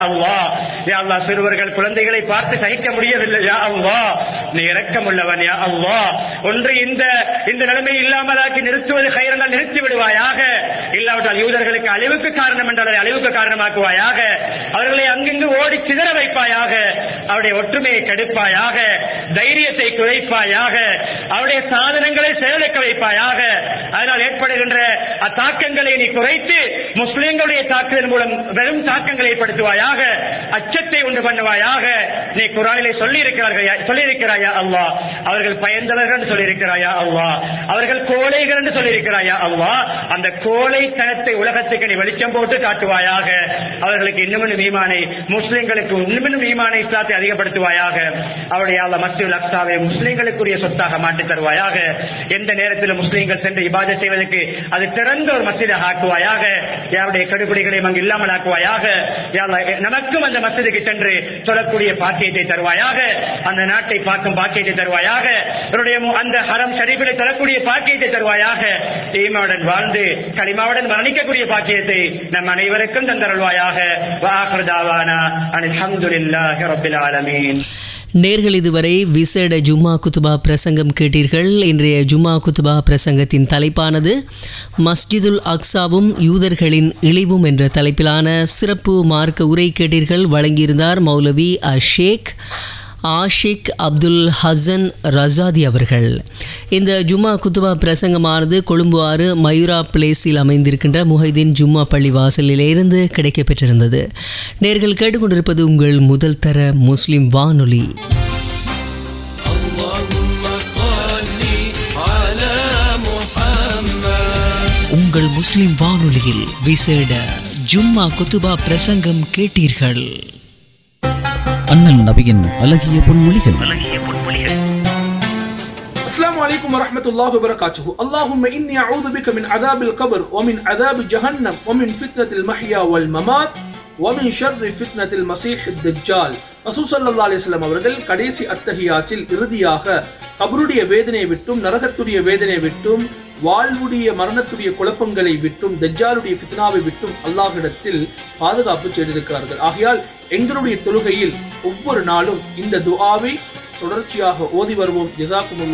அல்லாஹ் யா அல்லாஹ் சிறுவர்கள் குழந்தைகளை பார்த்து சகிக்க முடியவில்லை யா அல்லாஹ் நீ இரக்கமுள்ளவன் யா அல்லாஹ் ஒன்று இந்த இந்த நிலைமை இல்லாமலாக்கி நிறுத்துவது கைரனால் நிறுத்தி விடுவாயாக இல்லாவிட்டால் யூதர்களுக்கு அழிவுக்கு காரணம் என்றால் அதை அழிவுக்கு காரணமாக்குவாயாக அவர்களை அங்கிங்கு ஓடி சிதற வைப்பாயாக அவருடைய ஒற்றுமையை கெடுப்பாயாக தைரியத்தை குறைப்பாயாக அவருடைய சாதனங்களை செயலிழக்க வைப்பாயாக அதனால் ஏற்படுகின்ற அத்தாக்கங்களை நீ குறைத்து முஸ்லிம்களுடைய தாக்குதல் மூலம் வெறும் தாக்கங்களை ஏற்படுத்துவாயாக அச்சத்தை உண்டு பண்ணுவாயாக நீ குரானிலே சொல்லி இருக்கிறார்கள் சொல்லி இருக்கிறாயா அல்லாஹ் அவர்கள் பயந்தவர்கள் என்று சொல்லி இருக்கிறாயா அல்லாஹ் அவர்கள் கோழைகள் என்று சொல்லி இருக்கிறாயா அல்லாஹ் அந்த கோழைத்தனத்தை உலகத்துக்கு நீ வெளிச்சம் போட்டு காட்டுவாயாக அவர்களுக்கு இன்னும் ஈமானை முஸ்லிம்களுக்கு இன்னும் ஈமானை இஸ்லாத்தை அதிகப்படுத்துவாயாக அவருடைய அல்ல மஸ்ஜித் அக்ஸாவை முஸ்லிம்களுக்குரிய சொத்தாக மாற்றி தருவாயாக எந்த நேரத்தில் முஸ்லிம்கள் சென்று இபாதத் செய்வதற்கு அது திறந்த ஒரு மஸ்ஜிதாக ஆக்குவாயாக யாருடைய கடுபிடிகளையும் அங்கு இல்லாமல் ஆக்குவாயாக யா அல்லாஹ், நமக்கும் அந்த மஸ்ஜிதுக்கு சென்று சொல்லக்கூடிய பாக்கியத்தை தருவாயாக அந்த நாட்டை பார்க்கும் பாக்கியத்தை தருவாயாக அவருடைய மு- அந்த ஹரம் ஷரீஃபிலே தரக்கூடிய பாக்கியத்தை தருவாயாக ஈமாவுடன் வாழ்ந்து களிமாவுடன் மரணிக்கக்கூடிய பாக்கியத்தை நம் அனைவருக்கும் தந்தருள்வாயாக வாஹர் தாவானா அல்ஹம்துலில்லாஹி ரப்பில் ஆலமீன் நேர்கள் இதுவரை விசேட ஜும்மா குத்துபா பிரசங்கம் கேட்டீர்கள் இன்றைய ஜும்மா குத்துபா பிரசங்கத்தின் தலைப்பானது மஸ்ஜிதுல் அக்ஸாவும் யூதர்களின் இழிவும் என்ற தலைப்பிலான சிறப்பு மார்க்க உரை கேட்டீர்கள் வழங்கியிருந்தார் மௌலவி அஷேக் ஆஷிக் அப்துல் ஹசன் ரசாதி அவர்கள் இந்த ஜும்மா குத்துபா பிரசங்கமானது கொழும்பு ஆறு மயூரா பிளேஸில் அமைந்திருக்கின்ற முஹைதீன் ஜும்மா பள்ளி வாசலிலிருந்து கிடைக்கப்பெற்றிருந்தது நேர்கள் கேட்டுக்கொண்டிருப்பது உங்கள் முதல் தர முஸ்லிம் வானொலி உங்கள் முஸ்லிம் வானொலியில் விசேட ஜும்மா குத்துபா பிரசங்கம் கேட்டீர்கள் அண்ணல் நபியின் அழகிய பொன்மொழிகள் السلام عليكم ورحمة الله وبركاته اللهم إني أعوذ بك من عذاب القبر ومن عذاب جهنم ومن فتنة المحيا والممات ومن شر فتنة المسيح الدجال ரசூல் ஸல்லல்லாஹு அலைஹி வஸல்லம் அவர்கள் கடைசி அத்தஹியாத்தில் இறுதியாக கபருடைய வேதனை விட்டும் நரகத்துடைய வேதனை விட்டும் வாழ்வுடைய மரணத்துடைய குழப்பங்களை விட்டும் தஜ்ஜாலுடைய ஃபித்னாவை விட்டும் அல்லாஹ்விடத்தில் பாதுகாப்பு செய்திருக்கிறார்கள் ஆகையால் எங்களுடைய தொழுகையில் ஒவ்வொரு நாளும் இந்த துஆவை தொடர்ச்சியாக ஓதி வருவோம் ஜஸாக்குமுல்லாஹ்